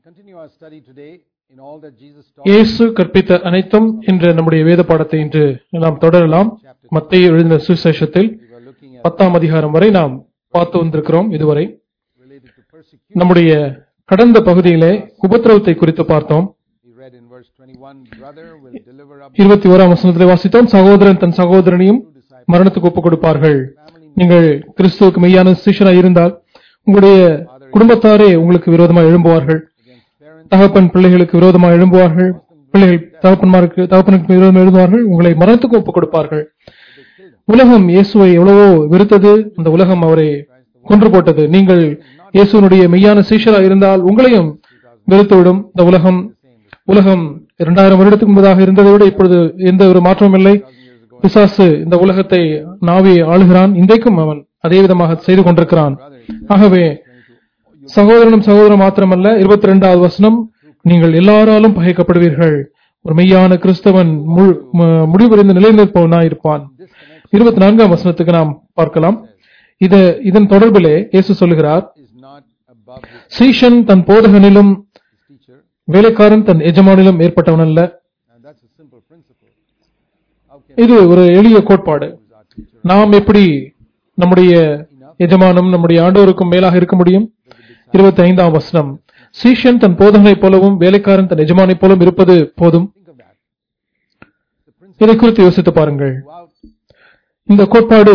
continue our study today in all that Jesus taught. இயேசு கற்பித்த அனைத்தும் என்ற நம்முடைய வேத பாடத்தை இன்று நாம் தொடரலாம் மத்திய எழுதின சுவிசேஷத்தில் We were looking at பத்தாம் அதிகாரம் வரை நாம் பார்த்து வந்திருக்கிறோம் இதுவரை related to persecution. நம்முடைய கடந்த பகுதியிலே உபத்திரவத்தை குறித்து பார்த்தோம் We read in verse 21, brother will deliver up இருபத்தி ஓராம் வசனத்திலே வாசித்தோம் சகோதரன் தன் சகோதரனையும் மரணத்துக்கு ஒப்புக் கொடுப்பார்கள் நீங்கள் கிறிஸ்துவுக்கு மெய்யான சிஷனாய் இருந்தால் உங்களுடைய குடும்பத்தாரே உங்களுக்கு விரோதமாக எழும்புவார்கள் against parents, தகப்பன் பிள்ளைகளுக்கு விரோதமாக எழும்புவார்கள் பிள்ளைகள் தகப்பன்மாருக்கு தகப்பனுக்கு விரோதமாக எழுதுவார்கள் உங்களை மரணத்துக்கு ஒப்புக் கொடுப்பார்கள் உலகம் இயேசுவை எவ்வளவோ வெறுத்தது அந்த உலகம் அவரை கொன்று போட்டது நீங்கள் இயேசுனுடைய மெய்யான சீஷராக இருந்தால் உங்களையும் வெறுத்துவிடும் இந்த உலகம் உலகம் இரண்டாயிரம் வருடத்துக்கு முன்பதாக இருந்ததை விட இப்பொழுது எந்த ஒரு மாற்றமும் இல்லை பிசாசு இந்த உலகத்தை நாவி ஆளுகிறான் இன்றைக்கும் அவன் அதே விதமாக செய்து கொண்டிருக்கிறான் ஆகவே சகோதரனும் சகோதரன் மாத்திரமல்ல இருபத்தி ரெண்டாவது வசனம் நீங்கள் எல்லாராலும் பகைக்கப்படுவீர்கள் ஒரு மெய்யான கிறிஸ்தவன் முழு- மு- முடிவடைந்து நிலைநிற்பவனாய் இருப்பான் இருபத்தி நான்காம் வசனத்துக்கு நாம் பார்க்கலாம் இது இதன் தொடர்பிலே இயேசு சொல்லுகிறார் is not above his, சீஷன் than போதகனிலும் his teacher, வேலைக்காரன் தன் எஜமானிலும் ஏற்பட்டவன் அல்ல and that's a simple principle. How can இது ஒரு எளிய கோட்பாடு who's our teacher நாம் எப்படி நம்முடைய எஜமானும் நம்முடைய ஆண்டோருக்கும் மேலாக இருக்க முடியும் இருபத்தி ஐந்தாம் வசனம் சீஷன் தன் போதகனைப் போலவும் வேலைக்காரன் தன் எஜமானைப் போலவும் இருப்பது போதும் think of that? The principle இதை குறித்து யோசித்து பாருங்கள் throughout இந்த கோட்பாடு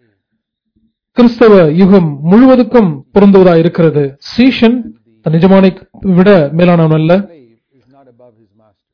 கிறிஸ்தவ யுகம் முழுவதுக்கும் பொருந்துவதா இருக்கிறது சீஷன் தன் எஜமானை விட மேலானவன் அல்ல slave is not above his master.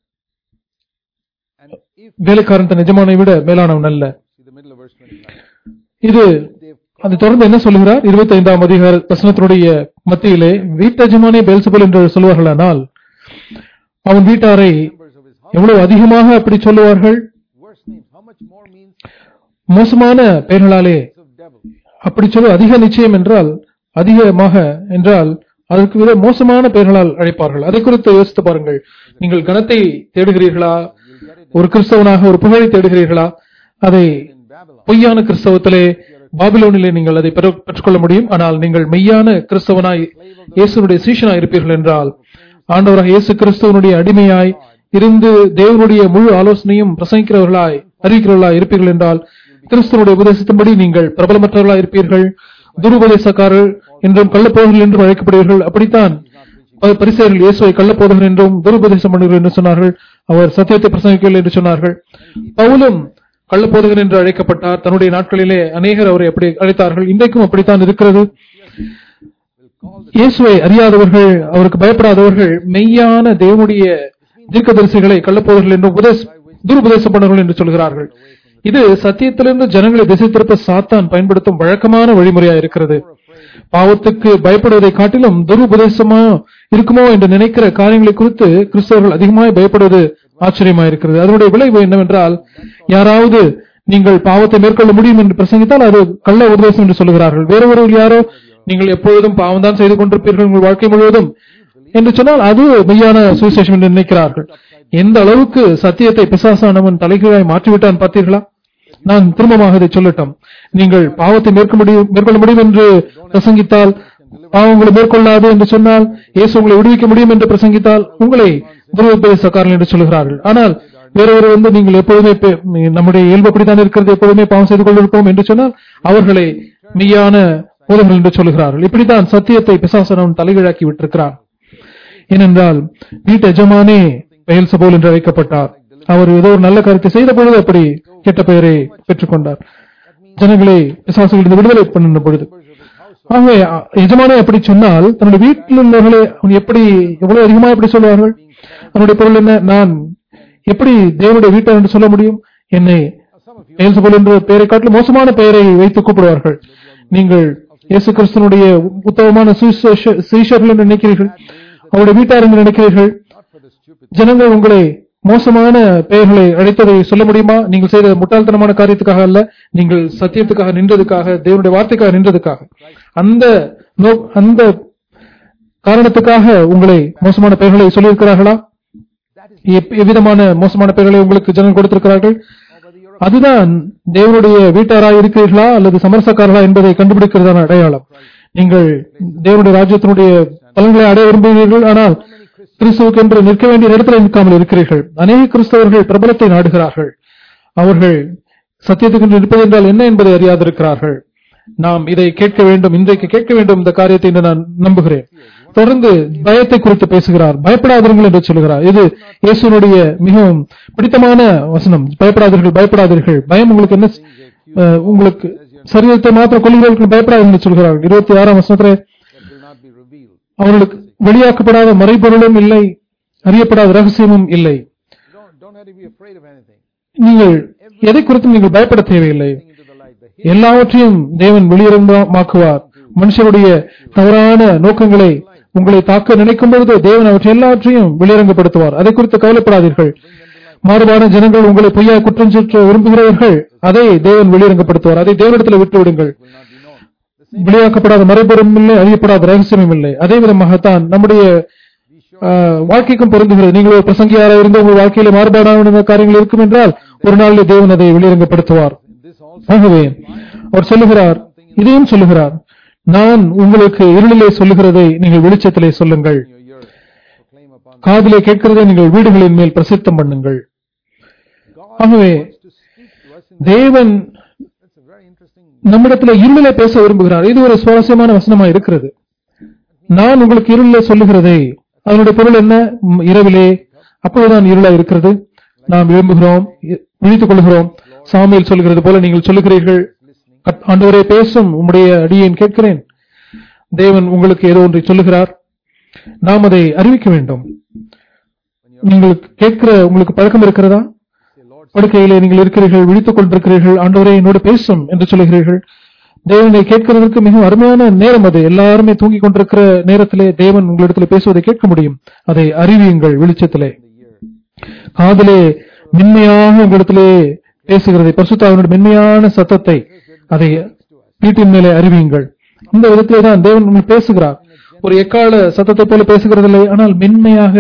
And if வேலைக்காரன் தன் எஜமானை விட மேலானவன் அல்ல see the middle of verse 25, இது they've அதை தொடர்ந்து என்ன சொல்லுகிறார் இருபத்தி ஐந்தாம் அதிகார வசனத்தினுடைய மத்தியிலே வீட்டஜமானே பெல்சபல் என்று சொல்வார்களானால் அவன் வீட்டாரை members of his house எவ்வளவு அதிகமாக அப்படி சொல்லுவார்கள் worse names. How much more means மோசமான பெயர்களாலே of devil? அப்படி சொல்ல அதிக நிச்சயம் என்றால் அதிகமாக என்றால் அதற்கு விட மோசமான பெயர்களால் அழைப்பார்கள் அதை குறித்து யோசித்து பாருங்கள் நீங்கள் கனத்தை தேடுகிறீர்களா You'll get it ஒரு கிறிஸ்தவனாக ஒரு புகழை தேடுகிறீர்களா அதை in Babylon. பொய்யான கிறிஸ்தவத்திலே பாபிலோனிலே நீங்கள் அதை பெற- பெற்றுக்கொள்ள முடியும் ஆனால் நீங்கள் மெய்யான கிறிஸ்தவனாய் இயேசுனுடைய சீஷனாய் இருப்பீர்கள் என்றால் ஆண்டவராக இயேசு கிறிஸ்தவனுடைய அடிமையாய் இருந்து தேவனுடைய முழு ஆலோசனையும் பிரசங்கிக்கிறவர்களாய் அறிவிக்கிறவர்களாய் இருப்பீர்கள் என்றால் கிறிஸ்தவனுடைய உபதேசத்தின்படி நீங்கள் பிரபலமற்றவர்களாய் இருப்பீர்கள் துருபதேசக்காரர் என்றும் கள்ளப்போதர்கள் என்றும் அழைக்கப்படுவீர்கள் அப்படித்தான் ப- பரிசேயர்கள் இயேசுவை கள்ளப்போதகர் என்றும் துருபதேசம் பண்ணுகிறவர் என்று சொன்னார்கள் அவர் சத்தியத்தை பிரசங்கிக்கவில்லை என்று சொன்னார்கள் பவுலும் கள்ளப்போதகர் என்று அழைக்கப்பட்டார் தன்னுடைய நாட்களிலே அநேகர் அவரை அப்படி அழைத்தார்கள் இன்றைக்கும் அப்படித்தான் இருக்கிறது இயேசுவை அறியாதவர்கள் அவருக்கு பயப்படாதவர்கள் மெய்யான தேவனுடைய தீர்க்கதரிசிகளை கள்ளப்போதர்கள் என்று உபதேச துருபதேசம் பண்ணவர்கள் என்று சொல்கிறார்கள் இது சத்தியத்திலிருந்து ஜனங்களை திசை திருப்ப சாத்தான் பயன்படுத்தும் வழக்கமான வழிமுறையா இருக்கிறது பாவத்துக்கு பயப்படுவதை காட்டிலும் துருபதேசமா இருக்குமோ என்று நினைக்கிற காரியங்களை குறித்து கிறிஸ்தவர்கள் அதிகமாக பயப்படுவது ஆச்சரியமா இருக்கிறது அதனுடைய விளைவு என்னவென்றால் யாராவது நீங்கள் பாவத்தை மேற்கொள்ள முடியும் என்று பிரசங்கித்தால் அது கள்ள உபதேசம் என்று சொல்லுகிறார்கள் வேற ஒருவர் யாரோ நீங்கள் எப்பொழுதும் பாவம் தான் செய்து கொண்டிருப்பீர்கள் உங்கள் வாழ்க்கை முழுவதும் என்று சொன்னால் அது மெய்யான சுவிசேஷம் என்று நினைக்கிறார்கள் எந்த அளவுக்கு சத்தியத்தை பிசாசானவன் தலைகீழாய் மாற்றிவிட்டான் பார்த்தீர்களா நான் திரும்பமாக இதை சொல்லட்டும் நீங்கள் பாவத்தை மேற்க முடியும் மேற்கொள்ள முடியும் என்று பிரசங்கித்தால் பாவங்களை மேற்கொள்ளாது என்று சொன்னால் இயேசு உங்களை விடுவிக்க முடியும் என்று பிரசங்கித்தால் உங்களை துருவபதேசக்காரர்கள் என்று சொல்கிறார்கள் ஆனால் வேறொரு வந்து நீங்கள் எப்பொழுதுமே பே- நம்முடைய இயல்பு அப்படித்தான் இருக்கிறது எப்பொழுதுமே பாவம் செய்து கொண்டிருப்போம் என்று சொன்னால் அவர்களை மெய்யான போதர்கள் என்று சொல்கிறார்கள் இப்படித்தான் சத்தியத்தை பிசாசனவன் தலைகீழாக்கி விட்டிருக்கிறான் ஏனென்றால் வீட்டு எஜமானே பெயல் சபோல் என்று அழைக்கப்பட்டார் அவர் ஏதோ ஒரு நல்ல காரியத்தை செய்த பொழுது அப்படி கெட்ட பெயரை பெற்றுக்கொண்டார் ஜனங்களை பிசாசுகளிலிருந்து விடுதலை பண்ணின பொழுது ஆகவே அ- எஜமானே அப்படி சொன்னால் தன்னுடைய வீட்டில் உள்ளவர்களை அவன் எப்படி எவ்வளவு அதிகமாக எப்படி சொல்வார்கள் அவனுடைய பொருள் என்ன நான் எப்படி தேவனுடைய வீட்டார் என்று சொல்ல முடியும் என்னை பெயல்சபோல் என்ற பெயரை காட்டிலும் மோசமான பெயரை வைத்து கூப்பிடுவார்கள் நீங்கள் இயேசு கிறிஸ்தனுடைய உத்தமமான சுவிசேஷ- சீஷர்கள் என்று நினைக்கிறீர்கள் அவருடைய வீட்டார் என்று நினைக்கிறீர்கள் Not for the stupid ஜனங்கள் உங்களை மோசமான பெயர்களை அழைத்ததை சொல்ல முடியுமா நீங்கள் செய்த முட்டாள்தனமான காரியத்துக்காக அல்ல நீங்கள் சத்தியத்துக்காக நின்றதுக்காக தேவனுடைய வார்த்தைக்காக நின்றதுக்காக அந்த நோ- அந்த காரணத்துக்காக உங்களை மோசமான பெயர்களை சொல்லியிருக்கிறார்களா எப்- எவ்விதமான மோசமான பெயர்களை உங்களுக்கு ஜனங்கள் கொடுத்திருக்கிறார்கள் அதுதான் தேவனுடைய வீட்டாராய் இருக்கிறீர்களா அல்லது சமரசக்காரர்களா என்பதை கண்டுபிடிக்கிறதான அடையாளம் நீங்கள் தேவனுடைய ராஜ்யத்தினுடைய பலன்களை அடைய விரும்புகிறீர்கள் ஆனால் கிறிஸ்துவுக்கு என்று நிற்க வேண்டிய இடத்துல நிற்காமல் இருக்கிறீர்கள் அநேக கிறிஸ்தவர்கள் பிரபலத்தை நாடுகிறார்கள் அவர்கள் சத்தியத்துக்கு என்று நிற்பது என்றால் என்ன என்பதை அறியாதிருக்கிறார்கள் நாம் இதை கேட்க வேண்டும் இன்றைக்கு கேட்க வேண்டும் இந்த காரியத்தை என்று நான் நம்புகிறேன் தொடர்ந்து பயத்தை குறித்து பேசுகிறார் பயப்படாதீர்கள் என்று சொல்கிறார் இது இயேசுனுடைய மிகவும் பிடித்தமான வசனம் பயப்படாதீர்கள் பயப்படாதீர்கள் பயம் உங்களுக்கு என்ன அஹ், உங்களுக்கு சரீரத்தை மாத்திரம் கொள்கிறவர்கள் பயப்படாதீர்கள் என்று சொல்கிறார் இருபத்தி ஆறாம் வசனத்திலே that will not be revealed. அவர்களுக்கு வெளியாக்கப்படாத மறைபொருளும் இல்லை அறியப்படாத ரகசியமும் இல்லை You don't, don't have to be afraid of anything. நீங்கள் எதை குறித்தும் நீங்கள் பயப்பட தேவையில்லை Anything into the light. The hidden எல்லாவற்றையும் தேவன் வெளியிடமாக்குவார் மனுஷருடைய தவறான நோக்கங்களை உங்களை தாக்க நினைக்கும் பொழுது தேவன் அவற்றை எல்லாவற்றையும் வெளியரங்கப்படுத்துவார் அதை குறித்து கவலைப்படாதீர்கள் மாறுபான ஜனங்கள் உங்களை பொய்யாக குற்றம் சுற்ற விரும்புகிறவர்கள் அதை தேவன் வெளியரங்கப்படுத்துவார் அதை தேவனிடத்தில் விட்டு விடுங்கள் will not be known. The same வெளியாக்கப்படாத மறைபொருளும் இல்லை அறியப்படாத ரகசியமும் இல்லை அதே விதமாகத்தான் நம்முடைய ஆஹ், வாழ்க்கைக்கும் பொருந்துகிறது நீங்கள் ஒரு பிரசங்கியாராக இருந்து உங்கள் வாழ்க்கையில மாறுபாடான காரியங்கள் இருக்கும் என்றால் ஒரு நாளில் தேவன் அதை வெளியரங்கப்படுத்துவார் in this also ஆகவே அவர் சொல்லுகிறார் இதையும் சொல்லுகிறார் நான் உங்களுக்கு இருளிலே சொல்லுகிறதை நீங்கள் வெளிச்சத்திலே சொல்லுங்கள் in your ear proclaim upon காதிலே கேட்கிறதை நீங்கள் வீடுகளின் மேல் பிரசித்தம் பண்ணுங்கள் God ஆகவே wants to speak to us in தேவன் that's a very interesting நம்மிடத்துல இருளிலே பேச விரும்புகிறார் இது ஒரு சுவாரஸ்யமான வசனமா இருக்கிறது நான் உங்களுக்கு இருளிலே சொல்லுகிறதை அதனுடைய பொருள் என்ன ம், இரவிலே அப்பொழுதுதான் இருளா இருக்கிறது நாம் விரும்புகிறோம் இ- விழித்துக் கொள்கிறோம் சாமியில் சொல்கிறது போல நீங்கள் சொல்லுகிறீர்கள் listening கட்- ஆண்டவரே பேசும் உம்முடைய அடியேன் கேட்கிறேன் தேவன் உங்களுக்கு ஏதோ ஒன்றை சொல்லுகிறார் நாம் அதை அறிவிக்க வேண்டும் நீங்கள் கேட்கிற உங்களுக்கு பழக்கம் இருக்கிறதா say Lord படுக்கையிலே நீங்கள் இருக்கிறீர்கள் விழித்துக் கொண்டிருக்கிறீர்கள் ஆண்டவரே என்னோடு பேசும் என்று சொல்லுகிறீர்கள் தேவனை கேட்கிறதற்கு மிகவும் அருமையான நேரம் அது எல்லாருமே தூங்கிக் கொண்டிருக்கிற நேரத்திலே தேவன் உங்களிடத்தில் பேசுவதை கேட்க முடியும் அதை அறிவியுங்கள் வெளிச்சத்திலே in the ear காதிலே மென்மையாக உங்களிடத்திலே பேசுகிறதை பரிசுத்தாவினுடைய மென்மையான சத்தத்தை அதை வீட்டின் மேலே அறிவியுங்கள் இந்த விதத்திலே தான் தேவன் உங்களுக்கு பேசுகிறார் ஒரு எக்கால சத்தத்தை போல பேசுகிறதில்லை ஆனால் மென்மையாக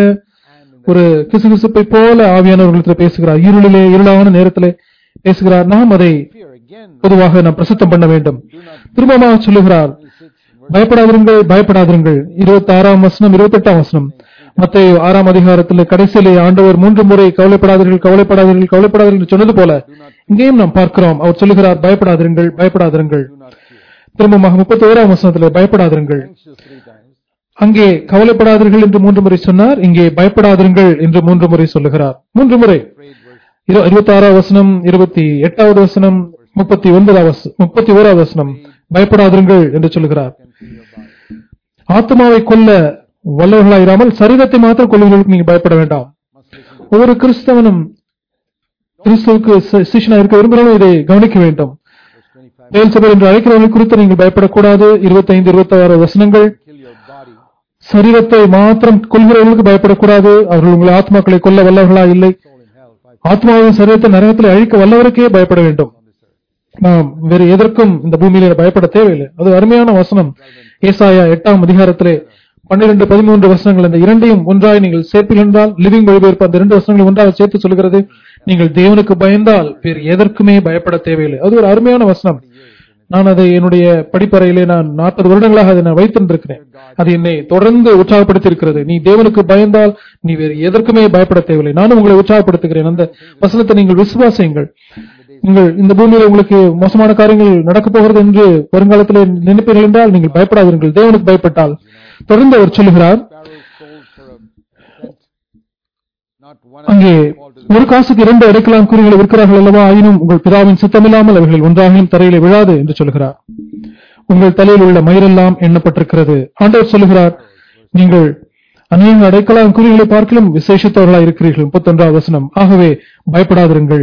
ஒரு கிசுகிசுப்பை போல ஆவியானவர்களிடத்தில் பேசுகிறார் இருளிலே இருளான நேரத்திலே பேசுகிறார் நாம் அதை fear again பொதுவாக நாம் பிரசித்தம் பண்ண வேண்டும் do not திரும்பமாக சொல்லுகிறார் 26 verse பயப்படாதிருங்கள் பயப்படாதிருங்கள் இருபத்தி ஆறாம் வசனம் இருபத்தி எட்டாம் வசனம் மத்திய ஆறாம் அதிகாரத்தில் கடைசியிலே ஆண்டவர் மூன்று முறை கவலைப்படாதீர்கள் கவலைப்படாதீர்கள் கவலைப்படாதீர்கள் என்று சொன்னது போல இங்கேயும் நாம் பார்க்கிறோம் அவர் சொல்லுகிறார் பயப்படாதிருங்கள் பயப்படாதிருங்கள் do not fear திரும்பமாக முப்பத்தி ஓராம் வசனத்திலே பயப்படாதிருங்கள் anxious three times அங்கே கவலைப்படாதீர்கள் என்று மூன்று முறை சொன்னார் இங்கே பயப்படாதிருங்கள் என்று மூன்று முறை சொல்லுகிறார் மூன்று முறை afraid verse இரு- இருபத்தி ஆறாவது வசனம் இருபத்தி எட்டாவது வசனம் முப்பத்தி ஒன்பதாவது வச- முப்பத்தி ஓராவது வசனம் பயப்படாதிருங்கள் என்று சொல்லுகிறார் can feel your body ஆத்மாவை கொல்ல வல்லவர்களாயிராமல் சரீரத்தை மாத்திரம் கொள்ளுவதற்கு நீங்க பயப்பட வேண்டாம் must listen to ஒவ்வொரு கிறிஸ்தவனும் கிறிஸ்துவுக்கு சி- சிஷ்யனா இருக்க விரும்புகிறவங்களும் இதை கவனிக்க வேண்டும் verse 25 மேல்சபை என்று அழைக்கிறவர்கள் குறித்து நீங்கள் பயப்படக்கூடாது இருபத்தைந்து இருபத்தி ஆறு வசனங்கள் kill your body சரீரத்தை மாத்திரம் கொள்கிறவர்களுக்கு பயப்படக்கூடாது அவர்கள் உங்கள் ஆத்மாக்களை கொல்ல வல்லவர்களா இல்லை soul in hell five ஆத்மாவின் சரீரத்தை நரகத்தில் அழிக்க வல்லவருக்கே பயப்பட வேண்டும் on this earth நாம் வேறு எதற்கும் இந்த பூமியில பயப்பட தேவையில்லை அது அருமையான வசனம் ஏசாயா எட்டாம் அதிகாரத்திலே பன்னிரண்டு பதிமூன்று வசனங்கள் அந்த இரண்டையும் ஒன்றாய் நீங்கள் சேர்ப்பீர்கள் என்றால் லிவிங் மொழிபெயர்ப்பு அந்த இரண்டு வசனங்களை ஒன்றாக சேர்த்து சொல்கிறது நீங்கள் தேவனுக்கு பயந்தால் வேறு எதற்குமே பயப்பட தேவையில்லை அது ஒரு அருமையான வசனம் நான் அதை என்னுடைய படிப்பறையிலே நான் நாற்பது வருடங்களாக அதை நான் வைத்திருந்திருக்கிறேன் அது என்னை தொடர்ந்து உற்சாகப்படுத்தி இருக்கிறது நீ தேவனுக்கு பயந்தால் நீ வேறு எதற்குமே பயப்பட தேவையில்லை நானும் உங்களை உற்சாகப்படுத்துகிறேன் அந்த வசனத்தை நீங்கள் விசுவாசியுங்கள் நீங்கள் இந்த பூமியில உங்களுக்கு மோசமான காரியங்கள் நடக்கப் போகிறது என்று வருங்காலத்தில் நினைப்பீர்கள் என்றால் நீங்கள் பயப்படாதீர்கள் தேவனுக்கு பயப்பட்டால் தொடர்ந்து அவர் சொல்லுகிறார் sparrows sold for a cent not one அங்கே fall to the ஒரு காசுக்கு இரண்டு அடைக்கலாம் கூறிகளை விற்கிறார்கள் அல்லவா ஆயினும் உங்கள் பிதாவின் சித்தமில்லாமல் அவர்கள் ஒன்றாகிலும் தரையிலே விழாது என்று சொல்கிறார் உங்கள் தலையில் உள்ள மயிரெல்லாம் எண்ணப்பட்டிருக்கிறது ஆண்டவர் சொல்லுகிறார் நீங்கள் அநேக அடைக்கலாம் குறிகளை பார்க்கலும் விசேஷத்தவர்களாய் இருக்கிறீர்கள் முப்பத்தொன்றாவது வசனம் ஆகவே பயப்படாதிருங்கள்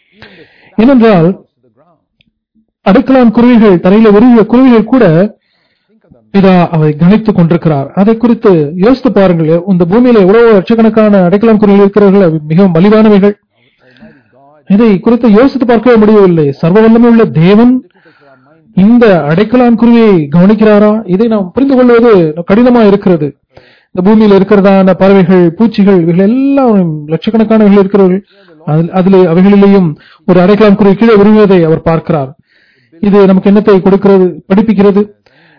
ஏனென்றால் to the ground அடைக்கலாம் குருவிகள் தரையில உருவிய குருவிகள் கூட think of them பிதா அவை கணித்துக் கொண்டிருக்கிறார் அதை குறித்து யோசித்து பாருங்கள் இந்த பூமியில எவ்வளவு லட்சக்கணக்கான அடைக்கலம் குருவிகள் இருக்கிறார்கள் அவை மிகவும் மலிவானவைகள் almighty God இதை குறித்து யோசித்து பார்க்கவே முடியவில்லை சர்வ வல்லமை உள்ள தேவன் difficult for our mind இந்த அடைக்கலான் குருவியை கவனிக்கிறாரா இதை நாம் புரிந்து கொள்வது கடினமா இருக்கிறது இந்த பூமியில இருக்கிறதான பறவைகள் பூச்சிகள் இவைகள் எல்லாம் லட்சக்கணக்கானவர்கள் இருக்கிறவர்கள் அதில் அதிலே அவைகளிலேயும் ஒரு அடைக்கலான் குருவி கீழே உருவதை அவர் பார்க்கிறார் இது நமக்கு என்னத்தை கொடுக்கிறது படிப்பிக்கிறது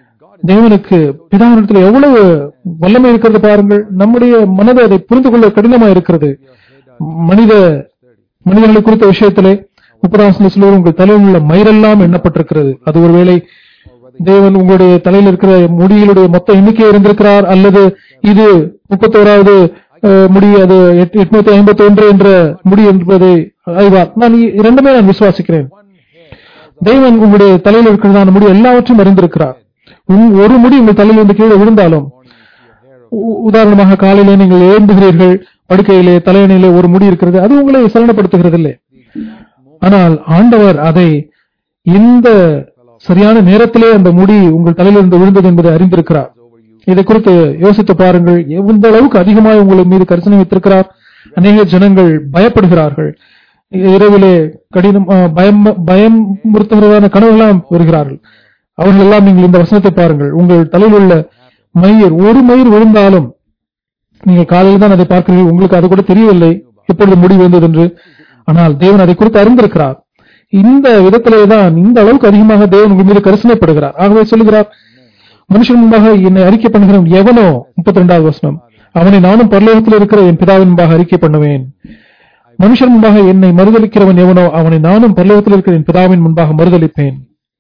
தேவனுக்கு பிதாவினத்தில் எவ்வளவு வல்லமை இருக்கிறது பாருங்கள் நம்முடைய மனதை அதை புரிந்து கொள்ள கடினமா இருக்கிறது மனித மனிதர்களை குறித்த விஷயத்திலே முப்பதாம் சொல்லுவது உங்கள் தலையில் உள்ள மயிரெல்லாம் எண்ணப்பட்டிருக்கிறது அது ஒருவேளை தேவன் உங்களுடைய தலையில் இருக்கிற முடிகளுடைய மொத்த எண்ணிக்கை இருந்திருக்கிறார் அல்லது இது முப்பத்தோராவது அஹ், முடி அது எட்- எட்நூத்தி ஐம்பத்தி ஒன்று என்ற முடி என்பதை அறிவார் நான் இ- இரண்டுமே நான் விசுவாசிக்கிறேன் தேவன் உங்களுடைய தலையில் இருக்கிறதான முடி எல்லாவற்றையும் அறிந்திருக்கிறார் உம் ஒரு முடி உங்கள் தலையில் இருந்து கீழே விழுந்தாலும் உ- உதாரணமாக காலையிலே நீங்கள் எழும்புகிறீர்கள் படுக்கையிலே தலையணையிலே ஒரு முடி இருக்கிறது அது உங்களை சலனப்படுத்துகிறது இல்லை ஆனால் ஆண்டவர் அதை இந்த சரியான நேரத்திலே அந்த முடி உங்கள் தலையிலிருந்து விழுந்தது என்பதை அறிந்திருக்கிறார் இதை குறித்து யோசித்து பாருங்கள் எந்த அளவுக்கு அதிகமாக உங்கள் மீது கரிசனை வைத்திருக்கிறார் அநேக ஜனங்கள் பயப்படுகிறார்கள் இரவிலே கடினம் அஹ், பயம் பயம் முறுத்துகிறதான கனவுகளாம் வருகிறார்கள் அவர்கள் எல்லாம் நீங்கள் இந்த வசனத்தை பாருங்கள் உங்கள் தலையில் உள்ள மயிர் ஒரு மயிர் விழுந்தாலும் நீங்கள் காலையில் தான் அதை பார்க்கிறீர்கள் உங்களுக்கு அது கூட தெரியவில்லை எப்பொழுது முடி விழுந்தது என்று ஆனால் தேவன் அதை குறித்து அறிந்திருக்கிறார் இந்த விதத்திலே தான் இந்த அளவுக்கு அதிகமாக தேவன் உங்கள் மீது கரிசனைப்படுகிறார் ஆகவே சொல்லுகிறார் மனுஷன் முன்பாக என்னை அறிக்கை பண்ணுகிறவன் எவனோ முப்பத்தி ரெண்டாவது வசனம் அவனை நானும் பரலோகத்தில் இருக்கிற என் பிதாவின் முன்பாக அறிக்கை பண்ணுவேன் மனுஷன் முன்பாக என்னை மறுதளிக்கிறவன் எவனோ அவனை நானும் பரலோகத்தில் இருக்கிற என் பிதாவின் முன்பாக மறுதளிப்பேன்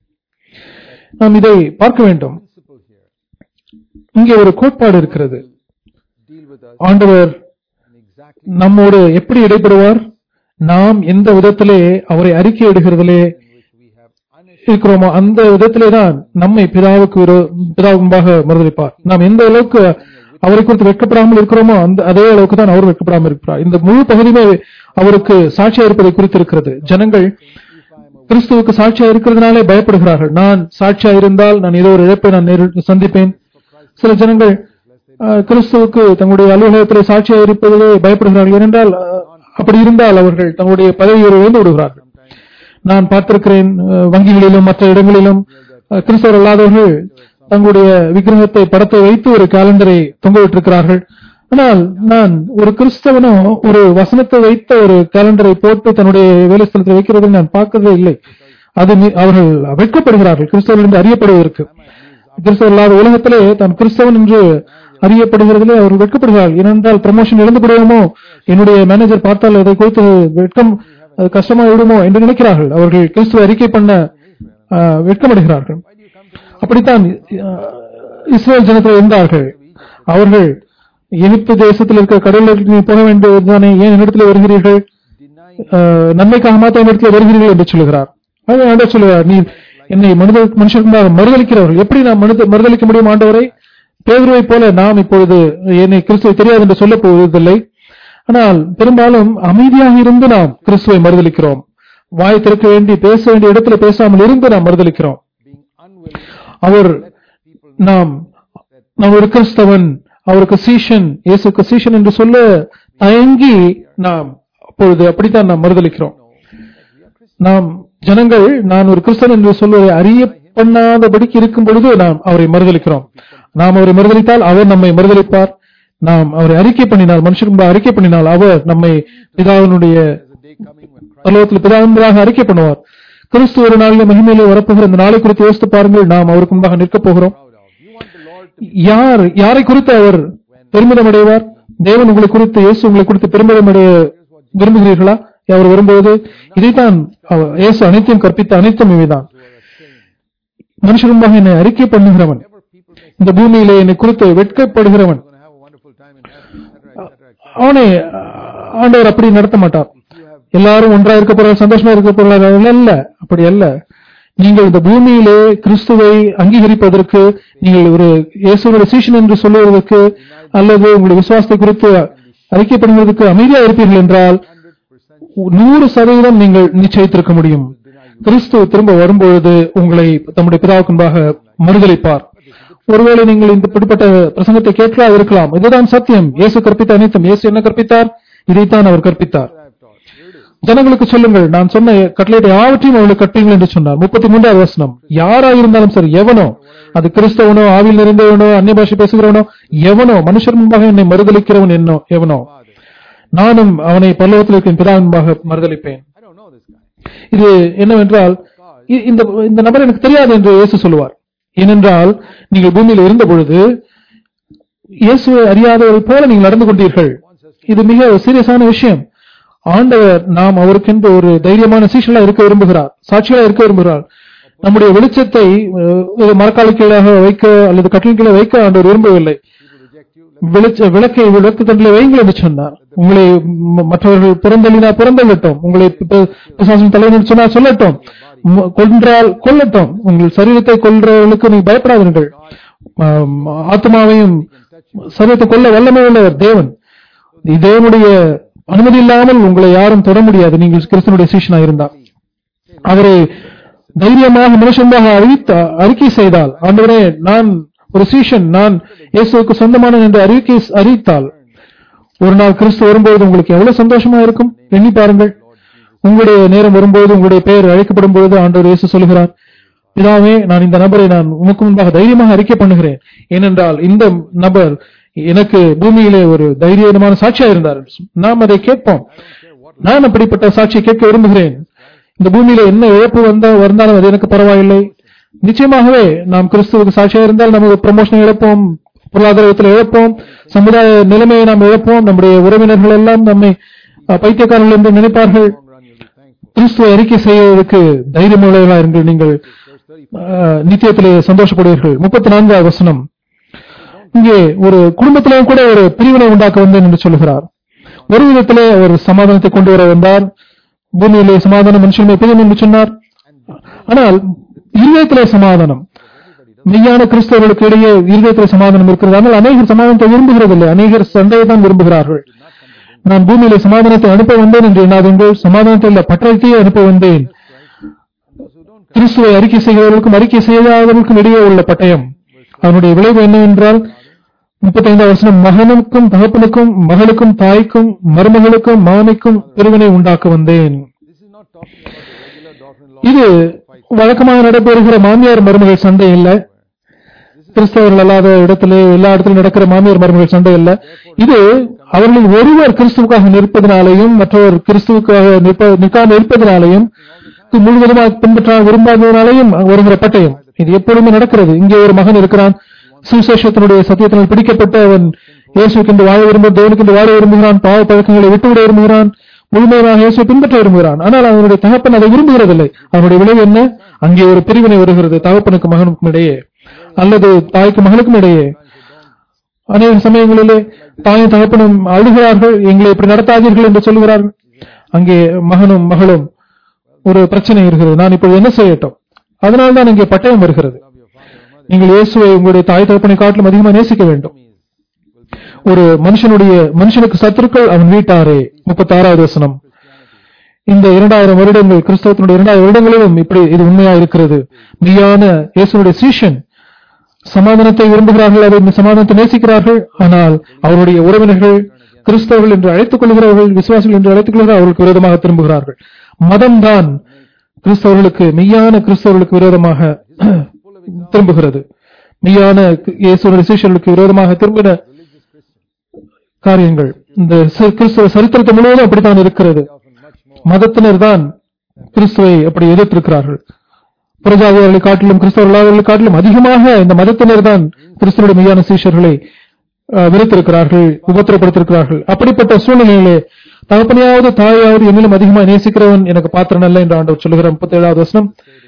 நாம் இதை பார்க்க வேண்டும் Principle here. இங்கே ஒரு கோட்பாடு இருக்கிறது Deal with us ஆண்டவர் in exactly நம்மோடு எப்படி இடைப்படுவார் நாம் எந்த விதத்திலே அவரை அறிக்கை இடுகிறதிலே in which we have unissued இருக்கிறோமோ அந்த விதத்திலே தான் நம்மை பிதாவுக்கு விரோ- பிதாவுக்கு முன்பாக மறுதளிப்பார் நாம் எந்த அளவுக்கு அவரை குறித்து வெட்கப்படாமல் இருக்கிறோமோ அந்த அதே அளவுக்கு தான் அவர் வெட்கப்படாமல் இருக்கிறார் இந்த முழு பகுதியுமே அவருக்கு சாட்சியா இருப்பதை குறித்து இருக்கிறது ஜனங்கள் கிறிஸ்துவுக்கு சாட்சியா இருக்கிறதுனாலே பயப்படுகிறார்கள் நான் சாட்சியா இருந்தால் நான் ஏதோ ஒரு இழப்பை நான் நேரில் சந்திப்பேன் சில ஜனங்கள் அஹ், கிறிஸ்துவுக்கு தங்களுடைய அலுவலகத்தில் சாட்சியா இருப்பதிலே பயப்படுகிறார்கள் ஏனென்றால் அஹ், அப்படி இருந்தால் அவர்கள் தங்களுடைய பதவியை இழந்து விடுகிறார்கள் நான் பார்த்திருக்கிறேன் அஹ், வங்கிகளிலும் மற்ற இடங்களிலும் அஹ், கிறிஸ்தவர் அல்லாதவர்கள் தங்களுடைய விக்கிரகத்தை படத்தை வைத்து ஒரு காலண்டரை தொங்கவிட்டிருக்கிறார்கள் ஆனால் நான் ஒரு கிறிஸ்தவனோ ஒரு வசனத்தை வைத்த ஒரு காலண்டரை போட்டு தன்னுடைய வேலை ஸ்தலத்தில் வைக்கிறதை நான் பார்க்கவே இல்லை அது மி- அவர்கள் வெட்கப்படுகிறார்கள் கிறிஸ்தவர்கள் என்று அறியப்படுவதற்கு கிறிஸ்தவர் இல்லாத உலகத்திலே தான் கிறிஸ்தவன் என்று அறியப்படுகிறதிலே அவர்கள் வெட்கப்படுகிறார்கள் ஏனென்றால் ப்ரமோஷன் இழந்து விடுவோமோ என்னுடைய மேனேஜர் பார்த்தால் அதை குறித்து வெட்கம் அது கஷ்டமா விடுமோ என்று நினைக்கிறார்கள் அவர்கள் கிறிஸ்துவ அறிக்கை பண்ண ஆஹ், வெட்கமடைகிறார்கள் அப்படித்தான் ஆஹ், இஸ்ரேல் ஜனத்தில் இருந்தார்கள் அவர்கள் எகிப்து தேசத்தில் இருக்கிற கடலில் நீ போக வேண்டியதுதானே ஏன் என்னிடத்தில் வருகிறீர்கள் denying ஆஹ், நன்மைக்காக மாத்திரம் என்னிடத்தில் வருகிறீர்கள் என்று சொல்லுகிறார் ஆகவே ஆண்டவர் சொல்லுகிறார் நீ என்னை மனித மனுஷனுக்காக மறுதளிக்கிறவர்கள் எப்படி நாம் மனித மறுதளிக்க முடியும் ஆண்டவரை பேதுருவை போல நாம் இப்பொழுது என்னை கிறிஸ்துவை தெரியாது என்று சொல்லப் போவதில்லை ஆனால் பெரும்பாலும் அமைதியாக இருந்து நாம் கிறிஸ்துவை மறுதளிக்கிறோம் வாய் திறக்க வேண்டி பேச வேண்டிய இடத்துல பேசாமல் இருந்து நாம் மறுதளிக்கிறோம் being unwilling அவர் நாம் நாம் ஒரு கிறிஸ்தவன் அவருக்கு சீஷன் இயேசுக்கு சீஷன் என்று சொல்ல தயங்கி நாம் அப்பொழுது அப்படித்தான் நாம் மறுதளிக்கிறோம் நாம் ஜனங்கள் நான் ஒரு கிறிஸ்தவன் என்று சொல்வதை அறிய பண்ணாதபடிக்கு இருக்கும் பொழுது நாம் அவரை மறுதளிக்கிறோம் நாம் அவரை மறுதளித்தால் அவர் நம்மை மறுதளிப்பார் நாம் அவரை அறிக்கை பண்ணினால் மனுஷன் முன்பாக அறிக்கை பண்ணினால் அவர் நம்மை பிதாவினுடைய there's a day coming when Christ பரலோகத்தில் பிதாவின்பாக அறிக்கை பண்ணுவார் கிறிஸ்து ஒரு நாளில் மகிமையிலே வரப்போகிற இந்த நாளை குறித்து யோசித்து பாருங்கள் நாம் அவருக்கு முன்பாக நிற்கப் போகிறோம் proud of. You want the Lord to யார் யாரை குறித்து அவர் பெருமிதம் அடைவார் தேவன் உங்களை குறித்து இயேசு உங்களை குறித்து பெருமிதம் அடைய விரும்புகிறீர்களா அவர் வரும்போது இதைத்தான் அவர் இயேசு அனைத்தையும் கற்பித்த அனைத்தும் இவைதான் மனுஷன் முன்பாக என்னை அறிக்கை பண்ணுகிறவன் ever people may இந்த பூமியிலே என்னை குறித்து வெட்கப்படுகிறவன் going to have a wonderful time in heaven, etc., etc., etc. அவனை ஆண்டவர் அப்படி நடத்த மாட்டார் If you have எல்லாரும் ஒன்றா இருக்க போறாங்க சந்தோஷமா இருக்க போறாங்க அல்ல அப்படி அல்ல நீங்கள் இந்த பூமியிலே கிறிஸ்துவை அங்கீகரிப்பதற்கு நீங்கள் ஒரு இயேசுவோட சீஷன் என்று சொல்லுவதற்கு அல்லது உங்களுடைய விசுவாசத்தை குறித்து அறிக்கை பண்ணுவதற்கு அமைதியா இருப்பீர்கள் என்றால் 100% நூறு சதவீதம் நீங்கள் நிச்சயித்திருக்க முடியும் கிறிஸ்து திரும்ப வரும்பொழுது உங்களை தம்முடைய பிதாவுக்கு முன்பாக மறுதளிப்பார் ஒருவேளை நீங்கள் இந்த இப்படிப்பட்ட பிரசங்கத்தை கேட்கலாம் இருக்கலாம் இதுதான் சத்தியம் இயேசு கற்பித்த அனைத்தும் இயேசு என்ன கற்பித்தார் இதைத்தான் அவர் கற்பித்தார் I have taught. Here it is. ஜனங்களுக்கு சொல்லுங்கள் நான் சொன்ன கட்டளையிட்ட யாவற்றையும் அவர்களுக்கு கட்டுங்கள் என்று சொன்னார் முப்பத்தி மூன்றாவது வசனம் யாராயிருந்தாலும் சரி எவனோ அது கிறிஸ்தவனோ ஆவில் நிறைந்தவனோ அந்நிய பாஷை பேசுகிறவனோ எவனோ மனுஷர் முன்பாக என்னை மறுதளிக்கிறவன் என்னோ எவனோ Father. நானும் அவனை பல்லவத்தில் இருக்கும் பிதாவின் முன்பாக மறுதளிப்பேன் I don't know this guy. இது என்னவென்றால் இ- இந்த இந்த நபர் எனக்கு தெரியாது என்று இயேசு சொல்லுவார் ஏனென்றால் நீங்கள் பூமியில் இருந்த பொழுது இயேசுவை அறியாதவர்கள் போல நீங்கள் நடந்து கொண்டீர்கள் இது மிக சீரியஸான விஷயம் ஆண்டவர் நாம் அவருக்கென்று ஒரு தைரியமான சீஷலா இருக்க விரும்புகிறார் சாட்சிகளா இருக்க விரும்புகிறார் நம்முடைய வெளிச்சத்தை அஹ், ஒரு மரக்கால கீழாக வைக்க அல்லது கட்டில் கீழே வைக்க ஆண்டவர் விரும்பவில்லை People reject you. Let வெளிச்ச விளக்கை விளக்கு தண்டில வைங்கள் என்று சொன்னார் உங்களை ம- மற்றவர்கள் புறந்தள்ளினா புறந்தள்ளட்டும் உங்களை பி- பிசாசின் தலைவன் சொன்னா சொல்லட்டும் ம- கொன்றால் கொல்லட்டும் உங்கள் சரீரத்தை கொல்றவர்களுக்கு நீ பயப்படாதீர்கள் ஆம், ஆத்மாவையும் சரீரத்தை கொல்ல வல்லமை உள்ளவர் தேவன் நீ தேவனுடைய அனுமதி இல்லாமல் உங்களை யாரும் தொட முடியாது நீங்கள் கிறிஸ்தனுடைய சீஷனா இருந்தால் அவரை தைரியமாக மனுஷமாக அறிவித்த அறிக்கை செய்தால் ஆண்டவரே நான் ஒரு சீஷன் நான் இயேசுவுக்கு சொந்தமான என்று அறிக்கை அறிவித்தால் ஒரு நாள் கிறிஸ்து வரும்போது உங்களுக்கு எவ்வளவு சந்தோஷமா இருக்கும் எண்ணி பாருங்கள் உங்களுடைய நேரம் வரும்போது உங்களுடைய பெயர் அழைக்கப்படும் பொழுது ஆண்டவர் இயேசு சொல்கிறார் பிதாவே நான் இந்த நபரை நான் உமக்கு முன்பாக தைரியமாக அறிக்கை பண்ணுகிறேன் ஏனென்றால் இந்த நபர் எனக்கு பூமியிலே ஒரு தைரியமான சாட்சியா இருந்தார் நாம் அதை கேட்போம் நான் அப்படிப்பட்ட சாட்சியை கேட்க விரும்புகிறேன் இந்த பூமியில என்ன இழப்பு வந்தா வந்தாலும் அது எனக்கு பரவாயில்லை நிச்சயமாகவே நாம் கிறிஸ்துவுக்கு சாட்சியா இருந்தால் நமக்கு ப்ரமோஷன் இழப்போம் பொருளாதாரத்தில் இழப்போம் சமுதாய நிலைமையை நாம் இழப்போம் நம்முடைய உறவினர்கள் எல்லாம் நம்மை அஹ், பைத்தியக்காரர்கள் என்று நினைப்பார்கள் long run, you'll be thankful. கிறிஸ்துவை அறிக்கை செய்வதற்கு தைரியமுள்ளவர்களா இருங்கள் நீங்கள் Verse 34. அஹ், நித்தியத்திலே சந்தோஷப்படுவீர்கள் முப்பத்தி நான்காவது வசனம் இங்கே ஒரு குடும்பத்திலேயும் கூட ஒரு பிரிவினை உண்டாக்க வந்தேன் என்று சொல்கிறார் ஒரு விதத்திலே அவர் சமாதானத்தை கொண்டு வர வந்தார் பூமியிலே சமாதானம் மனுஷன் பிரியும் என்று சொன்னார் ஆனால் இருதயத்திலே சமாதானம் மெய்யான கிறிஸ்தவர்களுக்கு இடையே இருதயத்திலே சமாதானம் இருக்கிறது ஆனால் அநேகர் சமாதானத்தை விரும்புகிறதில்லை அநேகர் சண்டையை தான் விரும்புகிறார்கள் நான் பூமியிலே சமாதானத்தை அனுப்ப வந்தேன் என்று எண்ணாதீர்கள் சமாதானத்தை இல்ல பட்டணத்தையே அனுப்ப வந்தேன் கிறிஸ்துவை அறிக்கை செய்கிறவர்களுக்கும் அறிக்கை செய்யாதவர்களுக்கும் இடையே உள்ள பட்டயம் அதனுடைய விளைவு என்னவென்றால் முப்பத்தைந்தாம் வருஷம் மகனுக்கும் தகப்பனுக்கும் மகளுக்கும் தாய்க்கும் மருமகளுக்கும் மாமிக்கும் பிரிவினை உண்டாக்க வந்தேன் This is not talking about the regular daughter-in-law. இது வழக்கமாக நடைபெறுகிற மாமியார் மருமகள் சண்டை இல்ல கிறிஸ்தவர்கள் அல்லாத இடத்திலே எல்லா இடத்திலும் நடக்கிற மாமியார் மருமகள் சண்டை இல்ல இது அவர்களில் ஒருவர் கிறிஸ்துவுக்காக நிற்பதனாலையும் மற்றவர் கிறிஸ்துவுக்காக நிற்ப- நிற்காமல் இருப்பதனாலையும் இது முழுவதுமாக பின்பற்ற விரும்பாததனாலையும் வருகிற பட்டயம் இது எப்பொழுதுமே நடக்கிறது இங்கே ஒரு மகன் இருக்கிறான் சுவிசேஷத்தினுடைய சத்தியத்தினால் பிடிக்கப்பட்ட அவன் இயேசுக்கென்று வாழ விரும்ப தேவனுக்கென்று வாழ விரும்புகிறான் பாவ பழக்கங்களை விட்டுவிட விரும்புகிறான் முழுமையாக இயேசுவை பின்பற்ற விரும்புகிறான் ஆனால் அவனுடைய தகப்பன் அதை விரும்புகிறதில்லை அவனுடைய விளைவு என்ன அங்கே ஒரு பிரிவினை வருகிறது தகப்பனுக்கு மகனுக்கும் இடையே அல்லது தாய்க்கு மகனுக்கும் இடையே அநேக சமயங்களிலே தாயும் தகப்பனும் அழுகிறார்கள் எங்களை இப்படி நடத்தாதீர்கள் என்று சொல்கிறார்கள் அங்கே மகனும் மகளும் ஒரு பிரச்சனை இருக்கிறது நான் இப்பொழுது என்ன செய்யட்டும் அதனால்தான் இங்கே பட்டயம் வருகிறது நீங்கள் இயேசுவை உங்களுடைய தாய் தகப்பனை காட்டிலும் அதிகமாக நேசிக்க வேண்டும் ஒரு மனுஷனுடைய மனுஷனுக்கு சத்துருக்கள் அவன் வீட்டாரே முப்பத்தாறாவது வசனம் இந்த இரண்டாயிரம் வருடங்கள் கிறிஸ்தவத்தினுடைய இரண்டாயிரம் வருடங்களிலும் இப்படி இது உண்மையா இருக்கிறது மெய்யான இயேசுடைய சீஷன் சமாதானத்தை விரும்புகிறார்கள் அதை சமாதானத்தை நேசிக்கிறார்கள் ஆனால் அவருடைய உறவினர்கள் கிறிஸ்தவர்கள் என்று அழைத்துக் கொள்கிறவர்கள் விசுவாசிகள் என்று அழைத்துக் கொள்கிறார்கள் அவர்களுக்கு விரோதமாக திரும்புகிறார்கள் மதம்தான் கிறிஸ்தவர்களுக்கு மெய்யான கிறிஸ்தவர்களுக்கு விரோதமாக திரும்புகிறது மெய்யான இயேசுடைய சீஷர்களுக்கு விரோதமாக திரும்பின காரியங்கள் இந்த சி- கிறிஸ்தவ சரித்திரத்தை முழுவதும் அப்படித்தான் இருக்கிறது மதத்தினர் தான் கிறிஸ்துவை அப்படி எதிர்த்திருக்கிறார்கள் புறஜாதியர்களை காட்டிலும் கிறிஸ்தவர்களை காட்டிலும் அதிகமாக இந்த மதத்தினர் தான் கிறிஸ்துவனுடைய மெய்யான சீஷர்களை அஹ், வெறுத்திருக்கிறார்கள் உபத்திரப்படுத்திருக்கிறார்கள் அப்படிப்பட்ட சூழ்நிலையிலே தகப்பனையாவது தாயாவது என்னிலும் அதிகமாக நேசிக்கிறவன் எனக்கு பாத்திரன் அல்ல என்று ஆண்டவர் சொல்லுகிற முப்பத்தி ஏழாவது வசனம்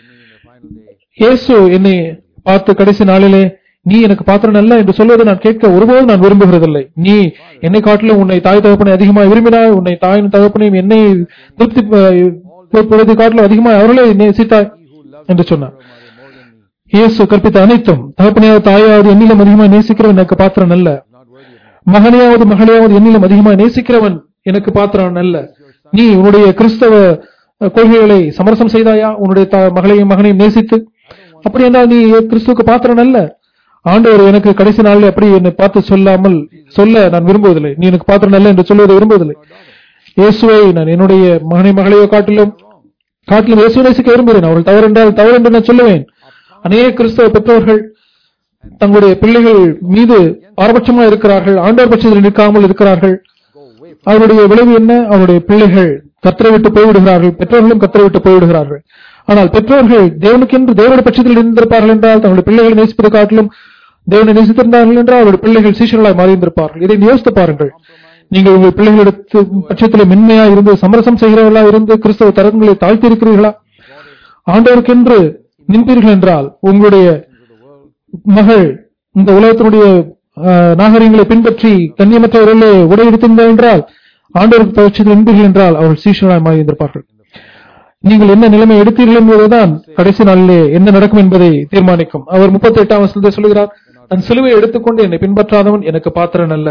இயேசு என்னை பார்த்து கடைசி நாளிலே நீ எனக்கு பாத்திரன் அல்ல என்று சொல்வதை நான் கேட்க ஒருபோதும் நான் விரும்புகிறதில்லை நீ என்னை காட்டிலும் உன்னை தாய் தகப்பனை அதிகமாக விரும்பினாய் உன்னை தாயின் தகப்பனையும் என்னை திருப்தி பொழுது காட்டிலும் அதிகமாக அவர்களே நேசித்தாய் என்று சொன்னார் இயேசு கற்பித்த அனைத்தும் தகப்பனையாவது தாயாவது என்னிலும் அதிகமாக நேசிக்கிறவன் எனக்கு பாத்திரன் அல்ல மகனையாவது மகளையாவது என்னிலும் அதிகமாக நேசிக்கிறவன் எனக்கு பாத்திரன் அல்ல நீ உன்னுடைய கிறிஸ்தவ அஹ், கொள்கைகளை சமரசம் செய்தாயா உன்னுடைய த- மகளையும் மகனையும் நேசித்து அப்படி என்றால் நீ கிறிஸ்துவுக்கு பாத்திரன் அல்ல ஆண்டவர் எனக்கு கடைசி நாளில் அப்படி என்னை பார்த்து சொல்லாமல் சொல்ல நான் விரும்புவதில்லை நீ எனக்கு பாத்திரன் அல்ல என்று சொல்வதை விரும்புவதில்லை இயேசுவை நான் என்னுடைய மகனை மகளையோ காட்டிலும் காட்டிலும் இயேசுவை நேசிக்க விரும்புகிறேன் அவர்கள் தவறு என்றால் தவறு என்று நான் சொல்லுவேன் அநேக கிறிஸ்தவ பெற்றோர்கள் தங்களுடைய பிள்ளைகள் மீது பாரபட்சமா இருக்கிறார்கள் ஆண்டவர் பட்சத்தில் நிற்காமல் இருக்கிறார்கள் அவருடைய விளைவு என்ன அவருடைய பிள்ளைகள் கத்தரை விட்டு போய்விடுகிறார்கள் பெற்றோர்களும் கத்தரை விட்டு போய்விடுகிறார்கள் ஆனால் பெற்றோர்கள் தேவனுக்கென்று தேவனுடைய பட்சத்தில் இருந்திருப்பார்கள் என்றால் தங்களுடைய பிள்ளைகளை நேசிப்பதை காட்டிலும் தேவனை நேசித்திருந்தார்கள் என்றால் அவருடைய பிள்ளைகள் சீஷர்களாய் மாறியிருந்திருப்பார்கள் இதை யோசித்து பாருங்கள் நீங்கள் உங்கள் பிள்ளைகளிடத்து பட்சத்தில் மென்மையா இருந்து சமரசம் செய்கிறவர்களா இருந்து கிறிஸ்தவ தரங்களை தாழ்த்தி இருக்கிறீர்களா ஆண்டவருக்கென்று நின்பீர்கள் என்றால் உங்களுடைய மகள் இந்த உலகத்தினுடைய ஆஹ், நாகரிகங்களை பின்பற்றி கண்ணியமற்றவர்களே உடையெடுத்திருந்தார் என்றால் ஆண்டவருக்கு பட்சத்தில் நின்பீர்கள் என்றால் அவர்கள் சீஷர்களாய் மாறியிருந்திருப்பார்கள் நீங்கள் என்ன நிலைமை எடுத்தீர்கள் என்பதுதான் கடைசி நாளிலே என்ன நடக்கும் என்பதை தீர்மானிக்கும் அவர் முப்பத்தி எட்டாம் வசனத்தை சொல்கிறார் தன் சிலுவை எடுத்துக்கொண்டு என்னை பின்பற்றாதவன் எனக்கு பாத்திரன் அல்ல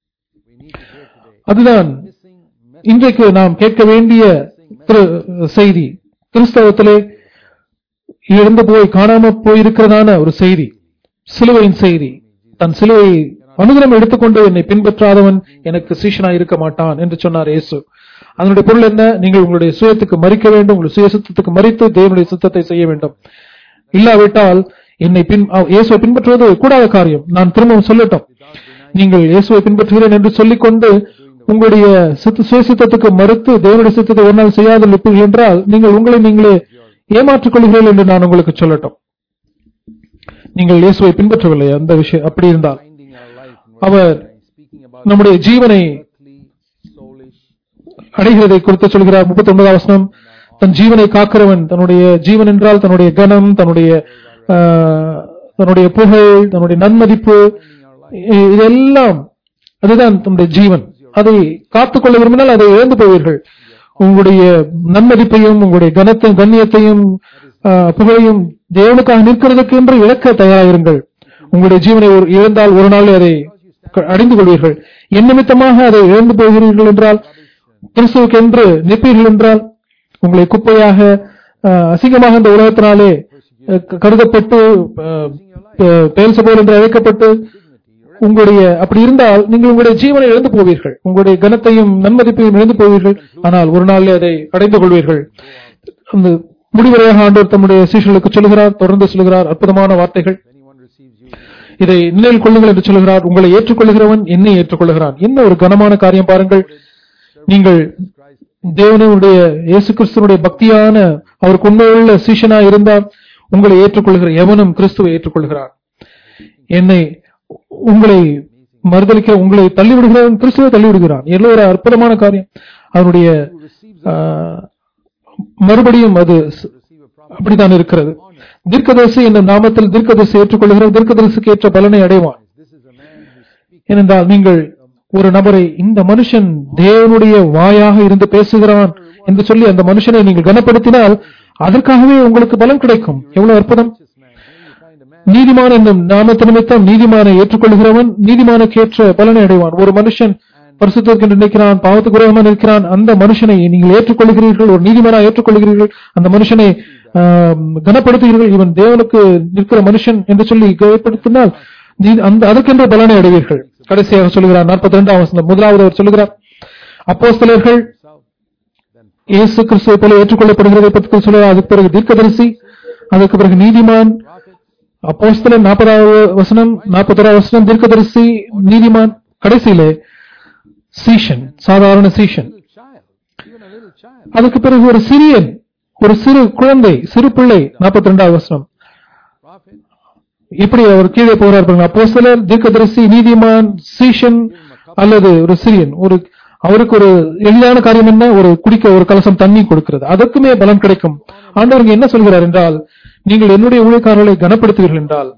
அதுதான் இன்றைக்கு நாம் கேட்க வேண்டிய திரு- செய்தி கிறிஸ்தவத்திலே இழந்து போய் காணாம போயிருக்கிறதான ஒரு செய்தி சிலுவையின் செய்தி தன் சிலுவை அனுதினம் எடுத்துக்கொண்டு என்னை பின்பற்றாதவன் எனக்கு சீஷனாய் இருக்க மாட்டான் என்று சொன்னார் இயேசு அதனுடைய பொருள் என்ன நீங்கள் உங்களுடைய சுயத்துக்கு மறிக்க வேண்டும் உங்களுடைய சுய சுத்தத்துக்கு மறித்து தேவனுடைய சுத்தத்தை செய்ய வேண்டும் இல்லாவிட்டால் என்னை பின் அவ்- இயேசுவை பின்பற்றுவது கூடாத காரியம் நான் திரும்பவும் சொல்லட்டும் நீங்கள் இயேசுவை பின்பற்றுகிறேன் என்று சொல்லிக்கொண்டு உங்களுடைய சித்த சுய சித்தத்துக்கு மறுத்து தேவனுடைய சித்தத்தை ஒரு நாள் செய்யாத இருப்பீர்கள் என்றால் நீங்கள் உங்களை நீங்களே ஏமாற்றிக் கொள்கிறீர்கள் என்று நான் உங்களுக்கு சொல்லட்டும் நீங்கள் இயேசுவை பின்பற்றவில்லை அந்த விஷயம் அப்படி இருந்தால் finding our life in our speaking about நம்முடைய ஜீவனை earthly, soulish, அடைகிறதை குறித்து சொல்கிறார் முப்பத்தி ஒன்பதாம் வசனம் தன் ஜீவனை காக்கிறவன் தன்னுடைய ஜீவன் என்றால் தன்னுடைய கனம் தன்னுடைய ஆஹ், தன்னுடைய புகழ் தன்னுடைய நன்மதிப்பு இ- இதெல்லாம் அதுதான் தன்னுடைய ஜீவன் அதை காத்துக்கொள்ள விரும்பினால் அதை இழந்து போவீர்கள் உங்களுடைய நன்மதிப்பையும் உங்களுடைய கனத்தையும் கண்ணியத்தையும் ஆஹ், புகழையும் தேவனுக்காக நிற்கிறதுக்கு என்று இழக்க தயாராயிருங்கள் உங்களுடைய ஜீவனை ஒரு- இழந்தால் ஒரு நாள் அதை க- அடைந்து கொள்வீர்கள் என் நிமித்தமாக அதை இழந்து போகிறீர்கள் என்றால் கிறிஸ்துவுக்கு என்று நிற்பீர்கள் என்றால் உங்களை குப்பையாக அஹ், அசிங்கமாக இந்த உலகத்தினாலே அஹ், க- கருதப்பட்டு பேல்சபோல் என்று அழைக்கப்பட்டு உங்களுடைய அப்படி இருந்தால் நீங்கள் உங்களுடைய ஜீவனை இழந்து போவீர்கள் உங்களுடைய கனத்தையும் நன்மதிப்பையும் இழந்து போவீர்கள் ஆனால் ஒரு நாளிலே அதை அடைந்து கொள்வீர்கள் அந்த முடிவரையாக ஆண்டவர் தம்முடைய சீஷர்களுக்கு சொல்லுகிறார் தொடர்ந்து சொல்லுகிறார் அற்புதமான வார்த்தைகள் if anyone receives you, இதை நினைவில் கொள்ளுங்கள் என்று சொல்லுகிறார் உங்களை ஏற்றுக்கொள்கிறவன் என்னை ஏற்றுக்கொள்கிறான் என்ன ஒரு கனமான காரியம் பாருங்கள் நீங்கள் தேவனுடைய இயேசு கிறிஸ்துவனுடைய பக்தியான அவருக்கு உண்மையுள்ள சீஷனா இருந்தால் உங்களை ஏற்றுக்கொள்கிற எவனும் கிறிஸ்துவை ஏற்றுக்கொள்கிறான் என்னை உங்களை மறுதளிக்கிற உங்களை தள்ளிவிடுகிறவன் கிறிஸ்துவை தள்ளிவிடுகிறான் எல்லாம் ஒரு அற்புதமான காரியம் அவருடைய who receives ஆஹ், மறுபடியும் அது ஸ்- receive a promise. அப்படித்தான் இருக்கிறது தீர்க்கதரிசி என்ற நாமத்தில் தீர்க்கதரிசி ஏற்றுக்கொள்கிற தீர்க்கதரிசிக்கு ஏற்ற பலனை அடைவான் This is a man who speaks ஏனென்றால் நீங்கள் ஒரு நபரை இந்த மனுஷன் தேவனுடைய வாயாக இருந்து பேசுகிறான் என்று சொல்லி அந்த மனுஷனை நீங்கள் கனப்படுத்தினால் அதற்காகவே உங்களுக்கு பலன் கிடைக்கும் எவ்வளவு அற்புதம் this man. Here you find a man நீதிமான் என்னும் நாமத்து நிமித்தம் நீதிமானை ஏற்றுக்கொள்கிறவன் நீதிமானுக்கு ஏற்ற பலனை அடைவான் ஒரு மனுஷன் பரிசுத்தத்துக்கு என்று நிற்கிறான் பாவத்துக்கு விரோதமாக நிற்கிறான் அந்த மனுஷனை நீங்கள் ஏற்றுக்கொள்கிறீர்கள் ஒரு நீதிமானா ஏற்றுக்கொள்கிறீர்கள் அந்த மனுஷனை ஆம், கனப்படுத்துகிறீர்கள் இவன் தேவனுக்கு நிற்கிற மனுஷன் என்று சொல்லி கனப்படுத்தினால் நீ- அந்த அதற்கென்ற பலனை அடைவீர்கள் கடைசியாக சொல்கிறார் நாற்பத்தி ரெண்டாம் வசனம் முதலாவது அவர் சொல்கிறார் அப்போஸ்தலர்கள் himself, then இயேசு கிறிஸ்துவை போல ஏற்றுக்கொள்ளப்படுகிறதை பற்றி சொல்கிறார் அதுக்கு பிறகு தீர்க்கதரிசி அதுக்கு பிறகு நீதிமான் prophet, அப்போஸ்தலன் நாற்பதாவது வசனம் நாற்பத்தோராவது வசனம் தீர்க்கதரிசி நீதிமான் கடைசியிலே சீஷன் சாதாரண சீஷன் little child, even a little child. அதுக்கு பிறகு ஒரு சிறியன் ஒரு சிறு குழந்தை சிறு பிள்ளை நாற்பத்தி ரெண்டாவது வசனம் Prophet, எப்படி அவர் கீழே போகிறார் பாருங்க அப்போஸ்தலர் தீர்க்கதரிசி நீதிமான் சீஷன் அல்லது ஒரு சிறியன் ஒரு அவருக்கு ஒரு எளிதான காரியம் என்ன ஒரு குடிக்க ஒரு கலசம் தண்ணி கொடுக்கிறது அதற்குமே பலன் கிடைக்கும் ஆண்டவர் இங்க என்ன சொல்கிறார் என்றால் நீங்கள் என்னுடைய ஊழியக்காரர்களை கனப்படுத்துவீர்கள் என்றால்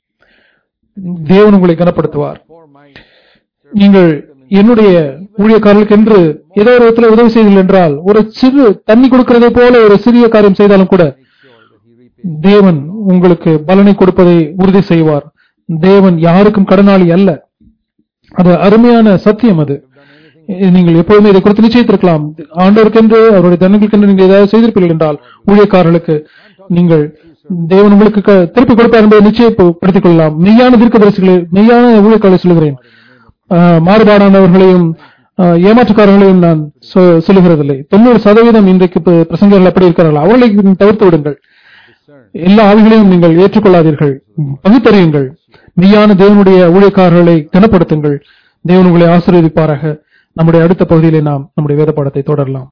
தேவன் உங்களை கனப்படுத்துவார் for my நீங்கள் என்னுடைய ஊழியக்காரர்களுக்கு என்று ஏதோ ஒரு விதத்தில் உதவி செய்தீர்கள் என்றால் ஒரு சிறு தண்ணி கொடுக்கிறதை போல ஒரு சிறிய காரியம் செய்தாலும் கூட make sure that he repays. தேவன் உங்களுக்கு பலனை கொடுப்பதை உறுதி செய்வார் தேவன் யாருக்கும் கடனாளி அல்ல அது அருமையான சத்தியம் அது நீங்கள் எப்பொழுதுமே இதை குறித்து நிச்சயித்திருக்கலாம் ஆண்டவருக்கென்று அவருடைய தனங்களுக்கென்று நீங்கள் ஏதாவது செய்திருப்பீர்கள் என்றால் ஊழியக்காரர்களுக்கு நீங்கள் தேவன் உங்களுக்கு க- திருப்பி கொடுப்பார் என்பதை நிச்சயப்படுத்திக் கொள்ளலாம் மெய்யான தீர்க்கதரிசிகளை மெய்யான ஊழியக்காரர்களை சொல்கிறேன் ஆஹ், மாறுபாடானவர்களையும் ஆஹ், ஏமாற்றுக்காரர்களையும் நான் சொ- சொல்லுகிறதில்லை தொண்ணூறு சதவீதம் இன்றைக்கு ப- பிரசங்கர்கள் அப்படி இருக்கிறார்கள் அவர்களை நீங்கள் தவிர்த்து விடுங்கள் எல்லா ஆவிகளையும் நீங்கள் ஏற்றுக்கொள்ளாதீர்கள் பகுத்தறியுங்கள் மெய்யான தேவனுடைய ஊழியக்காரர்களை கனப்படுத்துங்கள் தேவன் உங்களை ஆசீர்வதிப்பாராக நம்முடைய அடுத்த பகுதியிலே நாம் நம்முடைய வேத பாடத்தை தொடரலாம்